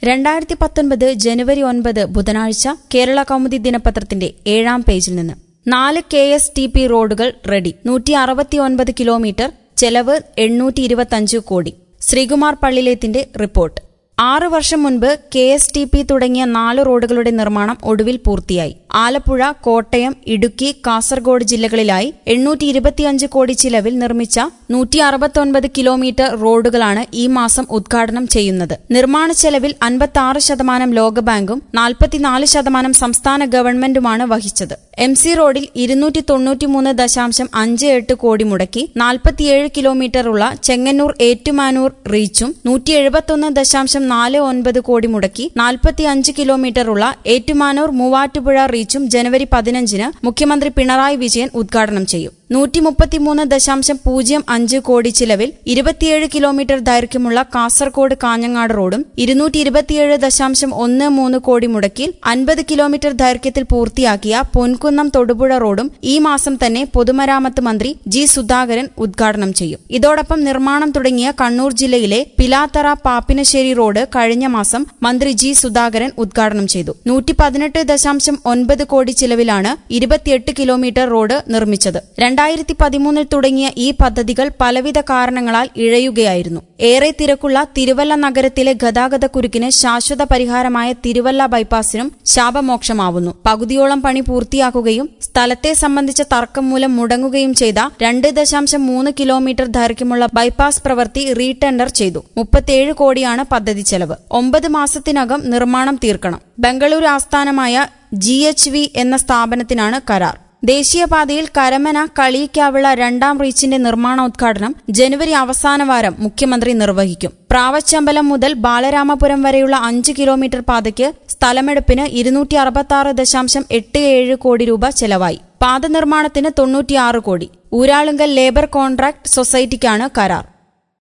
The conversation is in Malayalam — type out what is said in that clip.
രണ്ടായിരത്തി പത്തൊൻപത് ജനുവരി ഒൻപത് ബുധനാഴ്ച കേരള കൗമുദി ദിനപത്രത്തിന്റെ ഏഴാം പേജിൽ നിന്ന് നാല് കെ എസ് ടി പി റോഡുകൾ റെഡി നൂറ്റി അറുപത്തിയൊൻപത് കിലോമീറ്റർ ചെലവ് എണ്ണൂറ്റി ഇരുപത്തിയഞ്ച് കോടി ശ്രീകുമാർ പള്ളിലേത്തിന്റെ റിപ്പോർട്ട് ആറ് വർഷം മുൻപ് കെ എസ് ടി പി തുടങ്ങിയ നാല് റോഡുകളുടെ നിർമ്മാണം ഒടുവിൽ പൂർത്തിയായി ആലപ്പുഴ കോട്ടയം ഇടുക്കി കാസർഗോഡ് ജില്ലകളിലായി എണ്ണൂറ്റി ഇരുപത്തിയഞ്ച് കോടി ചിലവിൽ നിർമ്മിച്ച നൂറ്റി അറുപത്തൊൻപത് കിലോമീറ്റർ റോഡുകളാണ് ഈ മാസം ഉദ്ഘാടനം ചെയ്യുന്നത് നിർമ്മാണ ചെലവിൽ അൻപത്തി ആറ് ശതമാനം ലോകബാങ്കും നാൽപ്പത്തിനാല് ശതമാനം സംസ്ഥാന ഗവൺമെന്റുമാണ് വഹിച്ചത് എം സി റോഡിൽ ഇരുന്നൂറ്റി തൊണ്ണൂറ്റിമൂന്ന് ദശാംശം അഞ്ച് എട്ട് കോടി മുടക്കി നാൽപ്പത്തിയേഴ് കിലോമീറ്ററുള്ള ചെങ്ങന്നൂർ ഏറ്റുമാനൂർ റീച്ചും നൂറ്റി എഴുപത്തൊന്ന് ദശാംശം നാല് ഒൻപത് കോടി മുടക്കി നാൽപ്പത്തിയഞ്ച് കിലോമീറ്ററുള്ള ഏറ്റുമാനൂർ മൂവാറ്റുപുഴ റീച്ചും ജനുവരി പതിനഞ്ചിന് മുഖ്യമന്ത്രി പിണറായി വിജയൻ ഉദ്ഘാടനം ചെയ്യും നൂറ്റി മുപ്പത്തിമൂന്ന് ദശാംശം പൂജ്യം അഞ്ച് കോടി ചിലവിൽ ഇരുപത്തിയേഴ് കിലോമീറ്റർ ദൈർഘ്യമുള്ള കാസർകോട് കാഞ്ഞങ്ങാട് റോഡും ഇരുന്നൂറ്റി ഇരുപത്തിയേഴ് ദശാംശം ഒന്ന് മൂന്ന് കോടി മുടക്കിൽ അൻപത് കിലോമീറ്റർ ദൈർഘ്യത്തിൽ പൂർത്തിയാക്കിയ പൊൻകുന്നം തൊടുപുഴ റോഡും ഈ മാസം തന്നെ പൊതുമരാമത്ത് മന്ത്രി ജി സുധാകരൻ ഉദ്ഘാടനം ചെയ്യും ഇതോടൊപ്പം നിർമ്മാണം തുടങ്ങിയ കണ്ണൂർ ജില്ലയിലെ പിലാത്തറ പാപ്പിനശ്ശേരി റോഡ് കഴിഞ്ഞ മാസം മന്ത്രി ജി സുധാകരൻ ഉദ്ഘാടനം ചെയ്തു നൂറ്റി പതിനെട്ട് ദശാംശം ഒൻപത് കോടി ചിലവിലാണ് ഇരുപത്തിയെട്ട് കിലോമീറ്റർ റോഡ് നിർമ്മിച്ചത് രണ്ടായിരത്തി പതിമൂന്നിൽ തുടങ്ങിയ ഈ പദ്ധതികൾ പലവിധ കാരണങ്ങളാൽ ഇഴയുകയായിരുന്നു ഏറെ തിരക്കുള്ള തിരുവല്ല നഗരത്തിലെ ഗതാഗത കുരുക്കിന് ശാശ്വത പരിഹാരമായ തിരുവല്ല ബൈപ്പാസിനും ശാപമോക്ഷമാവുന്നു പകുതിയോളം പണി പൂർത്തിയാക്കുകയും സ്ഥലത്തെ സംബന്ധിച്ച തർക്കം മൂലം മുടങ്ങുകയും ചെയ്ത രണ്ട് ദശാംശം മൂന്ന് കിലോമീറ്റർ ദൈർഘ്യമുള്ള ബൈപ്പാസ് പ്രവൃത്തി റീടെൻഡർ ചെയ്തു മുപ്പത്തിയേഴ് കോടിയാണ് പദ്ധതി ചെലവ് ഒമ്പത് മാസത്തിനകം നിർമ്മാണം തീർക്കണം ബംഗളൂരു ആസ്ഥാനമായ ജി എന്ന സ്ഥാപനത്തിനാണ് കരാർ ദേശീയപാതയിൽ കരമന കളിയിക്കാവിള രണ്ടാം റീച്ചിന്റെ നിർമ്മാണോദ്ഘാടനം ജനുവരി അവസാന വാരം മുഖ്യമന്ത്രി നിർവഹിക്കും പ്രാവച്ചമ്പലം മുതൽ ബാലരാമപുരം വരെയുള്ള അഞ്ച് കിലോമീറ്റർ പാതയ്ക്ക് സ്ഥലമെടുപ്പിന് ഇരുന്നൂറ്റി അറുപത്തി ദശാംശം എട്ട് ഏഴ് കോടി രൂപ ചെലവായി പാത നിർമ്മാണത്തിന് തൊണ്ണൂറ്റിയാറ് കോടി ഊരാളുങ്കൽ ലേബർ കോൺട്രാക്ട് സൊസൈറ്റിക്കാണ് കരാർ